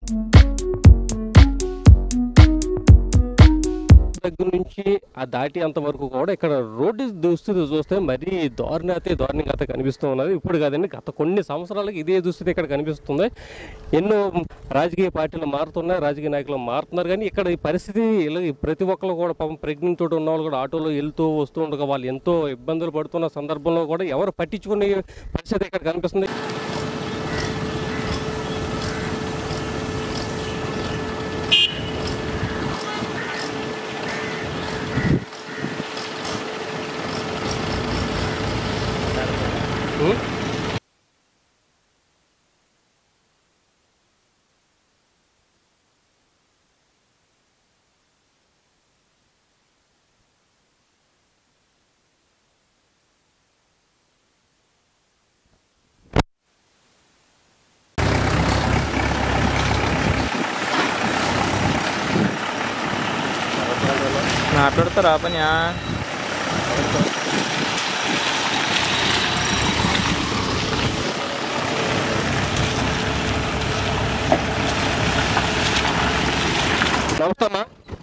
దగ్గర నుంచి ఆ దాటి వరకు కూడా ఇక్కడ రోడ్డు దుస్థితి చూస్తే మరీ దారుణాతి దారుణంగా అయితే కనిపిస్తూ ఉన్నది ఇప్పుడు కాదండి గత కొన్ని సంవత్సరాలకి ఇదే దుస్థితి ఇక్కడ కనిపిస్తుంది ఎన్నో రాజకీయ పార్టీలు మారుతున్నాయి రాజకీయ నాయకులు మారుతున్నారు కానీ ఇక్కడ ఈ పరిస్థితి ఇలా ఈ ప్రతి ఒక్కరు కూడా పాపం ప్రెగ్నెంట్ తోటి ఉన్న వాళ్ళు కూడా ఆటోలో వెళ్తూ వస్తూ ఉండగా వాళ్ళు ఎంతో ఇబ్బందులు పడుతున్న సందర్భంలో కూడా ఎవరు పట్టించుకునే పరిస్థితి ఇక్కడ కనిపిస్తుంది ఉం? మాట్లాడతారా పని నమస్తే అమ్మా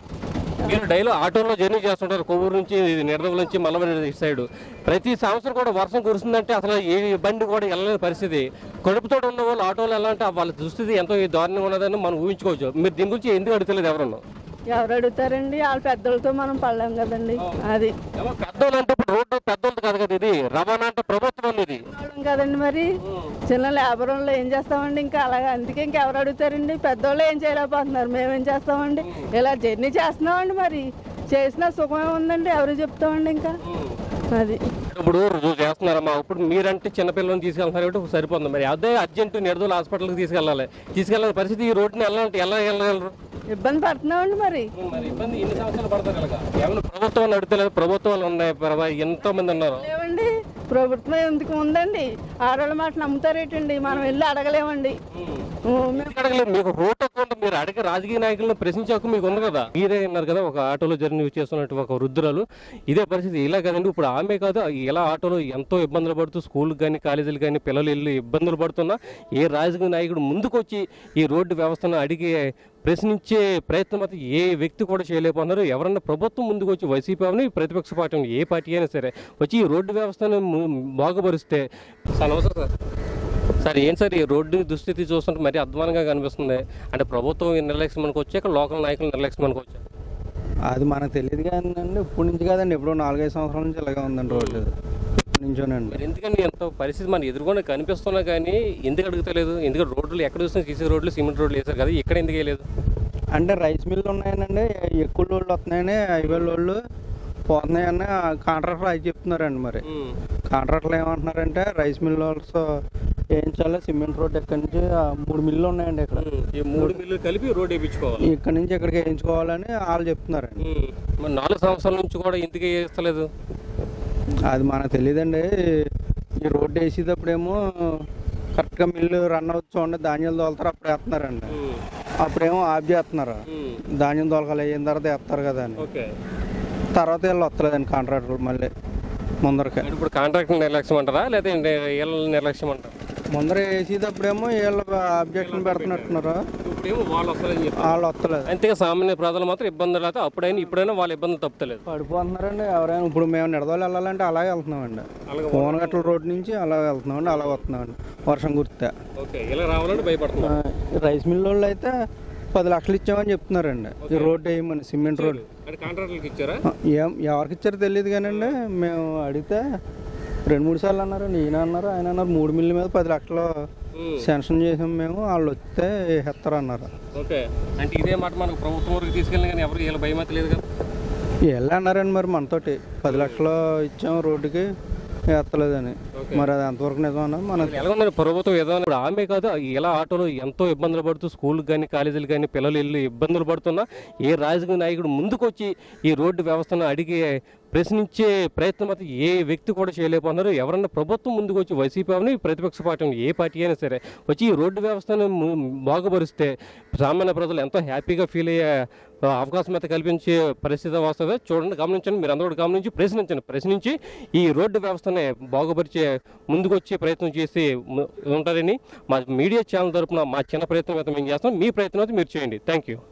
మీరు డైలీ ఆటోలో జర్నీ చేస్తుంటారు కొవ్వూరు నుంచి నిడదవుల నుంచి మల్లవరి ఇటు సైడ్ ప్రతి సంవత్సరం కూడా వర్షం కురుస్తుందంటే అసలు ఏ బండి కూడా వెళ్ళలేని పరిస్థితి కడుపుతో ఉన్న వాళ్ళు ఆటోలో వెళ్ళాలంటే వాళ్ళ దుస్థితి ఎంతో దారుణంగా ఉన్నదని మనం ఊహించుకోవచ్చు మీరు దీని గురించి ఎందుకు అడుగుతలేదు ఎవరన్నా ఎవరు అడుగుతారండి వాళ్ళ పెద్దలతో మనం పడలేం కదండి అది ఏమో పెద్దోళ్ళు అంటే ఇప్పుడు రోడ్డు పెద్దోళ్ళు కాదు కదా ఇది రవాణా అంటే ప్రభుత్వం ఇది వాళ్ళం కదండి మరి చిన్న లేబర్ వాళ్ళు ఏం చేస్తామండి ఇంకా అలాగే అందుకే ఇంకెవరు అడుగుతారండి పెద్దోళ్ళు ఏం చేయలేకపోతున్నారు మేమేం చేస్తామండి ఇలా జర్నీ చేస్తున్నామండి మరి చేసిన సుఖమే ఉందండి ఎవరు చెప్తామండి ఇంకా అది ఇప్పుడు రుజువు చేస్తున్నారమ్మా ఇప్పుడు మీరంటే చిన్నపిల్లల్ని తీసుకెళ్తున్నారు కాబట్టి సరిపోతుంది మరి అదే అర్జెంట్ నిర్దోలు హాస్పిటల్కి తీసుకెళ్ళాలి తీసుకెళ్ళాలి పరిస్థితి ఈ రోడ్డుని వెళ్ళాలంటే ఎలా వెళ్ళగలరు ఇబ్బంది పడుతున్నామండి మరి మరి ఇబ్బంది ఎన్ని సంవత్సరాలు పడతారు కనుక ఏమైనా ప్రభుత్వం అడుగుతలేదు ప్రభుత్వాలు ఉన్నాయి పర్వా ఎంతో మంది ఉన్నారు లేవండి ప్రభుత్వం ఎందుకు ఉందండి ఆడవాళ్ళ మాట నమ్ముతారేటండి మనం వెళ్ళి అడగలేమండి ఊ, మేము ఎందుకు అడగలేదు మీకు రోడ్ అకౌంట్ మీరు అడిగే రాజకీయ నాయకులను ప్రశ్నించే హక్కు మీకు ఉంది కదా మీరే అన్నారు కదా ఒక ఆటోలో జర్నీ చేస్తున్నట్టు ఒక వృద్ధురాలు ఇదే పరిస్థితి ఇలా కదండి ఇప్పుడు ఆమె కాదు ఇలా ఆటోలో ఎంతో ఇబ్బందులు పడుతూ స్కూల్ కానీ కాలేజీలు కానీ పిల్లలు వెళ్ళి ఇబ్బందులు పడుతున్నా ఏ రాజకీయ నాయకుడు ముందుకొచ్చి ఈ రోడ్డు వ్యవస్థను అడిగే ప్రశ్నించే ప్రయత్నం మాత్రం ఏ వ్యక్తి కూడా చేయలేకపోతున్నారు ఎవరన్నా ప్రభుత్వం ముందుకు వచ్చి వైసీపీ అవని ప్రతిపక్ష పార్టీ అవని, ఏ పార్టీ అయినా సరే వచ్చి ఈ రోడ్డు వ్యవస్థను ము- బాగుపరిస్తే సార్ నమస్తే సార్ సార్ ఏం సార్ ఈ రోడ్డు దుస్థితి చూస్తుంటే మరీ అధ్వానంగా కనిపిస్తుంది అంటే ప్రభుత్వం ఈ నిర్లక్ష్యం అనుకోవచ్చు ఇక్కడ లోకల్ నాయకులు నిర్లక్ష్యం అనుకోవచ్చు అది మనకు తెలియదు కాదండి ఇప్పటి నుంచి కాదండి ఎప్పుడో నాలుగైదు సంవత్సరాల నుంచి ఇలాగే ఉందండి రోడ్డు ఇప్పటి నుంచోనండి మరి ఎందుకని ఎంతో పరిస్థితి మన ఎదురుకుండా కనిపిస్తున్నా కానీ ఎందుకు అడుగుతలేదు ఎందుకంటే రోడ్లు ఎక్కడ చూసినా సీసీ రోడ్లు సిమెంట్ రోడ్లు వేశారు కదా ఇక్కడ ఎందుకు వేయలేదు అంటే రైస్ మిల్లు ఉన్నాయనండి ఎక్కువ లోళ్ళు వస్తున్నాయని హైవే లోళ్ళు పోతున్నాయని కాంట్రాక్టర్ అది చెప్తున్నారండి మరి కాంట్రాక్టర్లు ఏమంటున్నారంటే రైస్ మిల్ వాళ్ళతో వేయించాలి సిమెంట్ రోడ్ ఎక్కడి నుంచి ఆ మూడు మిల్లు ఉన్నాయండి ఇక్కడ ఈ మూడు మిల్లు కలిపి రోడ్ వేయించుకోవాలి ఇక్కడ నుంచి ఇక్కడికి వేయించుకోవాలని వాళ్ళు చెప్తున్నారండి మరి నాలుగు సంవత్సరాల నుంచి కూడా ఎందుకు వేస్తలేదు అది మనకు తెలియదండి ఈ రోడ్డు వేసేటప్పుడేమో కరెక్ట్గా మిల్లు రన్ అవుతూ చూడండి ధాన్యాలు తోలుతారు అప్పుడు వేస్తున్నారండి అప్పుడేమో ఆఫ్ చేస్తున్నారు ధాన్యం తోలకాలి అయిన తర్వాత వేస్తారు కదా అని ఓకే తర్వాత వీళ్ళు వస్తలేదండి కాంట్రాక్టర్లు మళ్ళీ ముందరకి ఇప్పుడు కాంట్రాక్ట్ నిర్లక్ష్యం అంటారా లేదా వీళ్ళ నిర్లక్ష్యం అంటారా ముందర వేసేటప్పుడేమో వీళ్ళు అబ్జెక్షన్ పెడుతున్నట్టున్నారు ఇప్పుడేమో వాళ్ళు వస్తారని చెప్పి వాళ్ళు వస్తలేదు అంతే సామాన్య ప్రజలు మాత్రం ఇబ్బందులు అయితే అప్పుడైనా ఇప్పుడైనా వాళ్ళ ఇబ్బందులు తప్పుతలేదు పడిపోతున్నారండి ఎవరైనా ఇప్పుడు మేము నిడదోలు వెళ్ళాలంటే అలాగే వెళ్తున్నామండి కోనగట్ల రోడ్ నుంచి అలాగే వెళ్తున్నామండి అలాగే వస్తున్నామండి వర్షం కురిస్తే ఓకే ఇలా రావాలంటే భయపడుతున్నారు ఆ, రైస్ మిల్ వాళ్ళు అయితే పది లక్షలు ఇచ్చామని చెప్తున్నారండి ఈ రోడ్ వేయమని సిమెంట్ రోడ్ అంటే కాంట్రాక్టులకు ఇచ్చారా ఆ, ఏం ఎవరికి ఇచ్చారో తెలియదు కానండి మేము అడిగితే రెండు మూడు సార్లు అన్నారు ఈయన అన్నారు ఆయన అన్నారు మూడు మిల్లు మీద పది లక్షలు శాంక్షన్ చేసాం మేము వాళ్ళు వస్తే వేస్తారు అన్నారు ఓకే అంటే ఇదే మాట మనకు ప్రభుత్వం వరకు తీసుకెళ్ళిన కానీ ఎవరికి వీళ్ళ భయం అయితే లేదు కదా వెళ్ళి అన్నారండి మరి మనతోటి పది లక్షలు ఇచ్చాం రోడ్డుకి వేస్తలేదని మరి అది ఎంతవరకు నిజం అన్నది మనకు ఎలా ఉందండి ప్రభుత్వం ఏదైనా ఇప్పుడు ఆమె కాదు ఇలా ఆటోలో ఎంతో ఇబ్బందులు పడుతూ స్కూల్ కానీ కాలేజీలు కానీ పిల్లలు వెళ్ళి ఇబ్బందులు పడుతున్నా ఏ రాజకీయ నాయకుడు ముందుకొచ్చి ఈ రోడ్డు వ్యవస్థను అడిగే ప్రశ్నించే ప్రయత్నం మాత్రం ఏ వ్యక్తి కూడా చేయలేకపోతున్నారు ఎవరన్నా ప్రభుత్వం ముందుకు వచ్చి వైసీపీ అవని ప్రతిపక్ష పార్టీ అవని, ఏ పార్టీ అయినా సరే వచ్చి ఈ రోడ్డు వ్యవస్థను ము- బాగుపరిస్తే సామాన్య ప్రజలు ఎంతో హ్యాపీగా ఫీల్ అయ్యే ఆ, అవకాశం అయితే కల్పించే పరిస్థితి వస్తుంది చూడండి గమనించండి మీరు అందరూ కూడా గమనించి ప్రశ్నించండి ప్రశ్నించి ఈ రోడ్డు వ్యవస్థని బాగుపరిచే ముందుకు వచ్చే ప్రయత్నం చేసి ము- ఉంటారని మా మీడియా ఛానల్ తరపున మా చిన్న ప్రయత్నం అయితే మేము చేస్తాం మీ ప్రయత్నం అయితే మీరు చేయండి థ్యాంక్ యూ